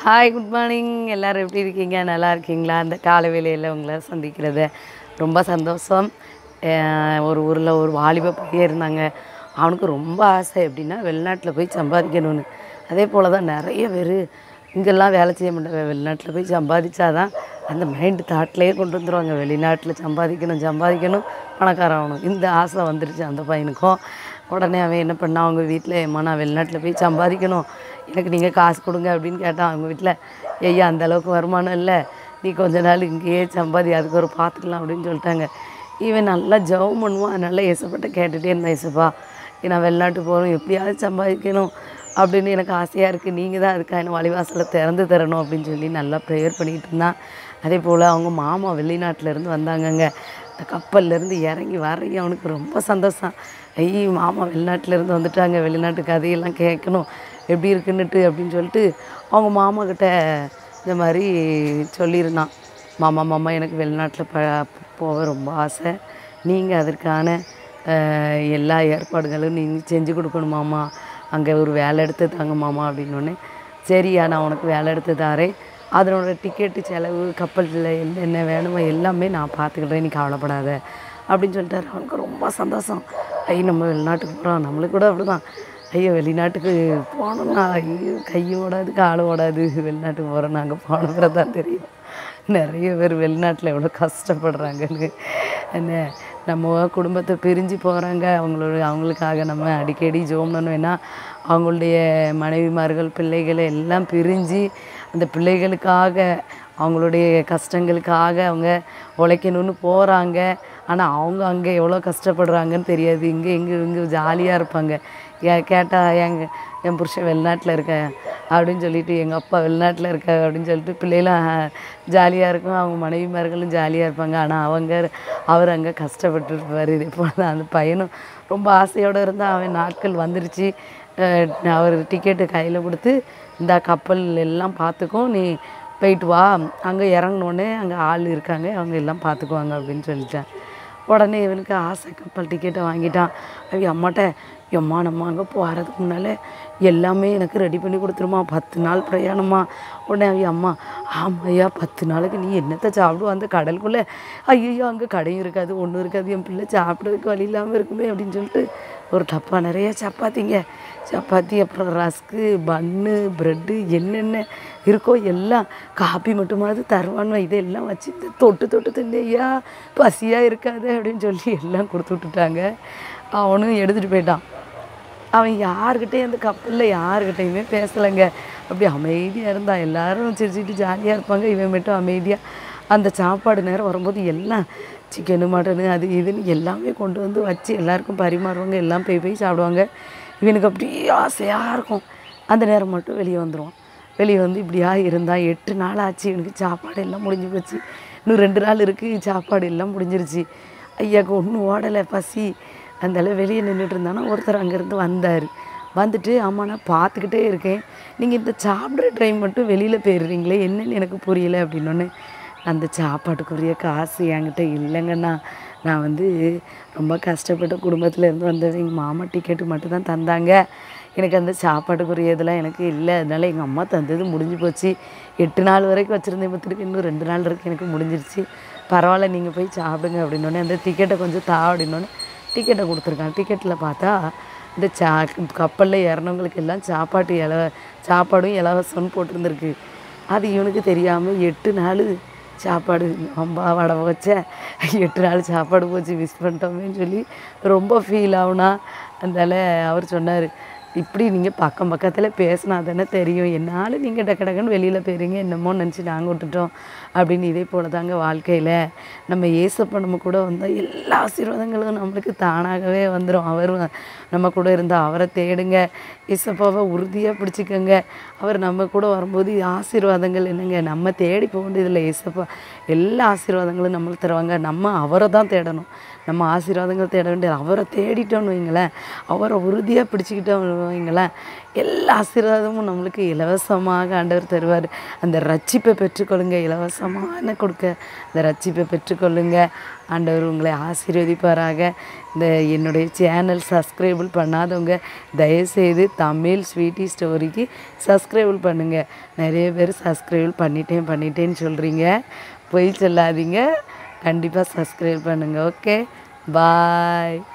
hi good morning எல்லோரும் எப்படி இருக்கீங்க நல்லா இருக்கீங்களா அந்த காலை வேளையில் உங்களை சந்திக்கிறது ரொம்ப சந்தோஷம் அஹ் ஒரு ஊரில் ஒரு வாலிப பையன் இருந்தாங்க அவனுக்கு ரொம்ப ஆசை எப்படின்னா வெளிநாட்டில் போய் சம்பாதிக்கணும்னு அதே போல் தான் நிறைய பேர் இங்கெல்லாம் வேலை செய்ய மாட்டாங்க வெளிநாட்டில் போய் சம்பாதிச்சாதான் அந்த மைண்டு தாட்லேயே கொண்டு வந்துருவாங்க வெளிநாட்டில் சம்பாதிக்கணும் சம்பாதிக்கணும் பணக்காரன் ஆகணும் இந்த ஆசை வந்துருச்சு அந்த பையனுக்கும் உடனே அவன் என்ன பண்ணான் அவங்க வீட்டில் ஏம்மா நான் வெளிநாட்டில் போய் சம்பாதிக்கணும் எனக்கு நீங்கள் காசு கொடுங்க அப்படின்னு கேட்டான் அவங்க வீட்டில் ஐயா அந்த அளவுக்கு வருமானம் இல்லை நீ கொஞ்ச நாள் இங்கேயே சம்பாதி அதுக்கு ஒரு பார்த்துக்கலாம் அப்படின்னு சொல்லிட்டாங்க இவன் நல்லா ஜெபம் பண்ணுவான் நல்லா ஏசப்பட்ட கேட்டுகிட்டே இருந்தான் ஏசப்பா நான் வெளிநாட்டு போகணும் எப்படியாவது சம்பாதிக்கணும் அப்படின்னு எனக்கு ஆசையாக இருக்குது நீங்கள் தான் அதுக்கான வழிவாசலை திறந்து தரணும் அப்படின்னு சொல்லி நல்லா ப்ரேயர் பண்ணிகிட்டு இருந்தான் அதே போல் அவங்க மாமா வெளிநாட்டிலேருந்து வந்தாங்கங்க அந்த கப்பல்லேருந்து இறங்கி வரையும் அவனுக்கு ரொம்ப சந்தோஷம் ஐயோ மாமா வெளிநாட்டிலேருந்து வந்துட்டாங்க வெளிநாட்டு கதையெல்லாம் கேட்கணும் எப்படி இருக்குன்னுட்டு அப்படின்னு சொல்லிட்டு அவங்க மாமா கிட்ட இந்த மாதிரி சொல்லியிருந்தான் மாமா மாமா எனக்கு வெளிநாட்டில் ப போக ரொம்ப ஆசை நீங்கள் அதற்கான அஹ், எல்லா ஏற்பாடுகளும் நீங்கள் செஞ்சு கொடுக்கணும் மாமா அங்கே ஒரு வேலை எடுத்து தாங்க மாமா அப்படின்னோடனே சரியா நான் உனக்கு வேலை எடுத்து தாரேன் அதனோட டிக்கெட்டு செலவு கப்பலில் என்னென்ன வேணுமோ எல்லாமே நான் பார்த்துக்கிட்டேன் நீ கவலைப்படாத அப்படின்னு சொல்லிட்டாரு அவனுக்கு ரொம்ப சந்தோஷம் ஐயோ நம்ம வெளிநாட்டுக்கு போகிறோம் நம்மளுக்கு கூட அப்படி தான் ஐயோ வெளிநாட்டுக்கு போனோம்னா ஐயோ கையும் ஓடாது காலும் ஓடாது வெளிநாட்டுக்கு போகிறோம் நாங்கள் போனோங்கிறது தான் தெரியும் நிறைய பேர் வெளிநாட்டில் எவ்வளோ கஷ்டப்படுறாங்கன்னு என்ன நம்ம குடும்பத்தை பிரிஞ்சு போகிறாங்க அவங்களோட அவங்களுக்காக நம்ம அடிக்கடி ஜோம்னு வேணால் அவங்களுடைய மனைவிமார்கள் பிள்ளைகளை எல்லாம் பிரிஞ்சு அந்த பிள்ளைகளுக்காக அவங்களுடைய கஷ்டங்களுக்காக அவங்க உழைக்கணும்னு போகிறாங்க ஆனால் அவங்க அங்கே எவ்வளோ கஷ்டப்படுறாங்கன்னு தெரியாது இங்கே இங்கே இங்கே ஜாலியாக இருப்பாங்க ஏ கேட்டால் எங்க என் புருஷன் வெளிநாட்டில் இருக்க அப்படின்னு சொல்லிட்டு எங்கள் அப்பா வெளிநாட்டில் இருக்க அப்படின்னு சொல்லிட்டு பிள்ளைலாம் ஜாலியாக இருக்கும் அவங்க மனைவிமார்களும் ஜாலியாக இருப்பாங்க ஆனால் அவங்க அவர் அங்கே கஷ்டப்பட்டு இருப்பார் இதே போல் தான் அந்த பையனும் ரொம்ப ஆசையோடு இருந்தால் அவன் நாட்கள் வந்துருச்சு அஹ் அவர் டிக்கெட்டு கையில் கொடுத்து இந்த கப்பல் எல்லாம் பார்த்துக்கும் நீ போயிட்டு வா அங்கே இறங்கினோடனே அங்கே ஆள் இருக்காங்க அவங்க எல்லாம் பார்த்துக்குவாங்க அப்படின்னு சொல்லிட்டேன் உடனே இவனுக்கு ஆசை கப்பல் டிக்கெட்டை வாங்கிட்டான் அவங்க அம்மாட்ட எம்மா நம்ம அங்கே போகிறதுக்கு முன்னால் எல்லாமே எனக்கு ரெடி பண்ணி கொடுத்துருமா பத்து நாள் பிரயாணமா உடனே அவங்க அம்மா ஆமாம் ஐயா பத்து நாளைக்கு நீ என்னத்தை சாப்பிடுவோம் அந்த கடலுக்குள்ளே ஐயோ அங்கே கடையும் இருக்காது ஒன்றும் இருக்காது என் பிள்ளை சாப்பிட்றதுக்கு வழி இல்லாமல் இருக்குமே அப்படின்னு சொல்லிட்டு ஒரு டப்பா நிறைய சப்பாத்திங்க சப்பாத்தி அப்புறம் ரஸ்க்கு பன்னு ப்ரெட்டு என்னென்ன இருக்கோ எல்லாம் காப்பி மட்டுமாவது தருவான்னு இதெல்லாம் வச்சு தொட்டு தொட்டு தின்னு ஐயா பசியாக இருக்காது அப்படின்னு சொல்லி எல்லாம் கொடுத்து விட்டுட்டாங்க அவனும் எடுத்துகிட்டு போயிட்டான் அவன் யார்கிட்டையும் அந்த கப்பலில் யார்கிட்டையுமே பேசலைங்க அப்படி அமைதியாக இருந்தான் எல்லாரும் சிரிச்சிட்டு ஜாலியாக இருப்பாங்க இவன் மட்டும் அமைதியாக அந்த சாப்பாடு நேரம் வரும்போது எல்லாம் சிக்கனு மட்டனு அது இதுன்னு எல்லாமே கொண்டு வந்து வச்சு எல்லாருக்கும் பரிமாறுவாங்க எல்லாம் போய் போய் சாப்பிடுவாங்க இவனுக்கு அப்படியே ஆசையாக இருக்கும் அந்த நேரம் மட்டும் வெளியே வந்துடுவான் வெளியே வந்து இப்படியா இருந்தால் எட்டு நாள் ஆச்சு இவனுக்கு சாப்பாடு எல்லாம் முடிஞ்சு போச்சு இன்னும் ரெண்டு நாள் இருக்குது சாப்பாடு எல்லாம் முடிஞ்சிருச்சு ஐயாக்கு ஒன்றும் ஓடலை பசி அதனால வெளியே நின்றுட்டு இருந்தானா ஒருத்தர் அங்கேருந்து வந்தார் வந்துட்டு ஆமா நான் பார்த்துக்கிட்டே இருக்கேன் நீங்கள் இந்த சாப்பிட்ற டைம் மட்டும் வெளியில் போயிடுறீங்களே என்னன்னு எனக்கு புரியல அப்படின்னோடனே அந்த சாப்பாட்டுக்குரிய காசு என்கிட்ட இல்லைங்கண்ணா நான் வந்து ரொம்ப கஷ்டப்பட்ட குடும்பத்தில் இருந்து வந்தது எங்கள் மாமா டிக்கெட்டு மட்டும் தான் தந்தாங்க எனக்கு அந்த சாப்பாட்டுக்குரிய இதெல்லாம் எனக்கு இல்லை அதனால எங்கள் அம்மா தந்தது முடிஞ்சு போச்சு எட்டு நாள் வரைக்கும் வச்சுருந்தேன் இப்போ திருப்பி இன்னும் ரெண்டு நாள் வரைக்கும் எனக்கு முடிஞ்சிருச்சு பரவாயில்ல நீங்கள் போய் சாப்பிடுங்க அப்படின்னோடனே அந்த டிக்கெட்டை கொஞ்சம் தா அப்படின்னோடனே டிக்கெட்டை கொடுத்துருக்கான் டிக்கெட்டில் பார்த்தா இந்த சா கப்பலில் இறந்தவங்களுக்கு எல்லாம் சாப்பாட்டு இல சாப்பாடும் இலவசம்னு போட்டிருந்துருக்கு அது இவனுக்கு தெரியாமல் எட்டு நாள் சாப்பாடு அம்பா வடை வச்ச எட்டு நாள் சாப்பாடு போச்சு மிஸ் பண்ணிட்டோமேன்னு சொல்லி ரொம்ப ஃபீல் ஆகுனா அதனால் அவர் சொன்னார் இப்படி நீங்கள் பக்கம் பக்கத்தில் பேசினா தானே தெரியும் என்னால் நீங்கள் டக்கு டக்குன்னு வெளியில் போயிருங்க என்னமோ நினச்சி நாங்கள் விட்டுட்டோம் அப்படின்னு இதே போல் தாங்க வாழ்க்கையில் நம்ம ஏசப்ப நம்ம கூட வந்தால் எல்லா ஆசீர்வாதங்களும் நம்மளுக்கு தானாகவே வந்துடும் அவர் வ- நம்ம கூட இருந்தால் அவரை தேடுங்க ஏசப்பாவை உறுதியாக பிடிச்சிக்கோங்க அவர் நம்ம கூட வரும்போது ஆசீர்வாதங்கள் என்னங்க நம்ம தேடி போக வேண்டியதில்லை ஏசப்பா எல்லா ஆசீர்வாதங்களும் நம்மளுக்கு தருவாங்க நம்ம அவரை தான் தேடணும் நம்ம ஆசீர்வாதங்கள் தேட வேண்டியது அவரை தேடிட்டோம்னு வைங்களேன் அவரை உறுதியாக பிடிச்சிக்கிட்டோம்னு வைங்களேன் எல்லா ஆசீர்வாதமும் நம்மளுக்கு இலவசமாக ஆண்டவர் தருவார் அந்த ரட்சிப்பை பெற்றுக்கொள்ளுங்க இலவசமான கொடுக்க அந்த ரட்சிப்பை பெற்றுக்கொள்ளுங்க ஆண்டவர் உங்களை ஆசீர்வதிப்பாராக இந்த என்னுடைய சேனல் சப்ஸ்கிரைபிள் பண்ணாதவங்க தயவுசெய்து தமிழ் ஸ்வீட்டி ஸ்டோரிக்கு சப்ஸ்கிரைபிள் பண்ணுங்கள் நிறைய பேர் சப்ஸ்கிரைபிள் பண்ணிட்டேன் பண்ணிட்டேன்னு சொல்கிறீங்க பொய் சொல்லாதீங்க கண்டிப்பாக சப்ஸ்கிரைப் பண்ணுங்கள் ஓகே பாய்